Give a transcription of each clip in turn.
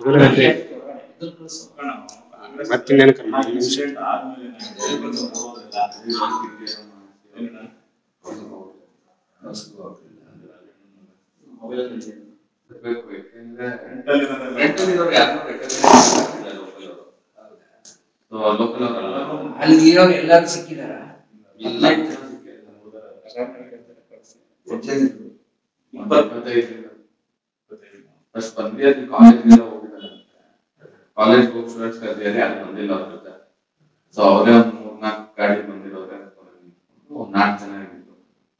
ಮತ್ತಿನ್ನೇನು ಕರ್ಮ ನಿಮಿಷ ಲೋಕಲ್ ಅವರಲ್ಲ ಅಲ್ಲಿ ಇರೋರು ಎಲ್ಲರೂ ಸಿಕ್ಕಿದಾರ ಇಲ್ಲ ಫಸ್ಟ್ ಬಂದ್ರಿ ಅದು ಕಾಲೇಜ್ಗೆಲ್ಲ ಹೋಗಿದ್ದಾರೆ ಕಾಲೇಜ್ ಹೋಗಿ ಸ್ಟೂಡೆಂಟ್ಸ್ ಕರೆದಿದ್ದಾರೆ ಯಾರು ಬಂದಿಲ್ಲ ಅವ್ರ ಜೊತೆ ಸೊ ಅವರೇ ಒಂದು ಮೂರ್ನಾಲ್ಕು ಗಾಡಿ ಬಂದಿರೋರೆ ಒಂದ್ ನಾಲ್ಕು ಜನ ಆಗಿದ್ರು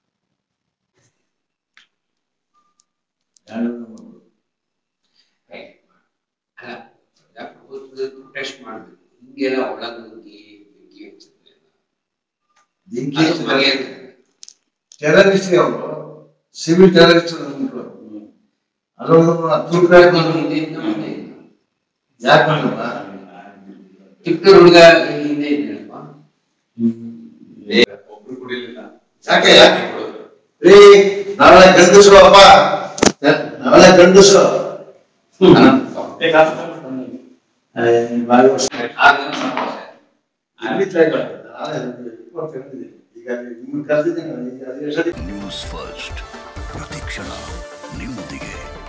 ಟೆಸ್ಟ್ ಮಾಡ್ಬೇಕು ಹಿಂಗೆಲ್ಲ ಒಳಗೋಗಿ ಬೆಂಕಿ ಹಚ್ಚಿದ್ರೆ ಬೆಂಕಿ ಅದು ಮರ್ಯಾದೆ. ಟೆರರಿಸ್ಟ್ ಅವರು ಸಿವಿಲ್ ಟೆರರಿಸ್ಟ್ ಉಂಟು ಅದೊಂದು ಹತ್ತು ರೂಪಾಯಿ ಒಂದು ಹಿಂದೆಯಿಂದ ಮುಂದೆ ಇಲ್ಲ. ಯಾಕೆ ಮಾಡಲ್ಲ ಚಿಕ್ಕ ಹುಡುಗ ಹಿಂದೆ ಇದ್ದನಪ್ಪ ಒಬ್ರು ಕುಡಿಲಿಲ್ಲ ಯಾಕೆ ಯಾಕೆ ರೀ ನಾವೆಲ್ಲ ಗಂಡಸರು ಅಪ್ಪ ನಾವೆಲ್ಲ ಗಂಡಸರು ಬಾರಿ ವರ್ಷ ಆಗ ಸಮಸ್ಯೆ. ಈಗ ನಿಮ್ಗೆ ಕರೆದಿದ್ದೀನಿ ಈಗ ಅದು ಎಷ್ಟೊತ್ತಿಗೆ ನ್ಯೂಸ್ ಫಸ್ಟ್ ಪ್ರತಿಕ್ಷಣ ನಿಮ್ಮೊಂದಿಗೆ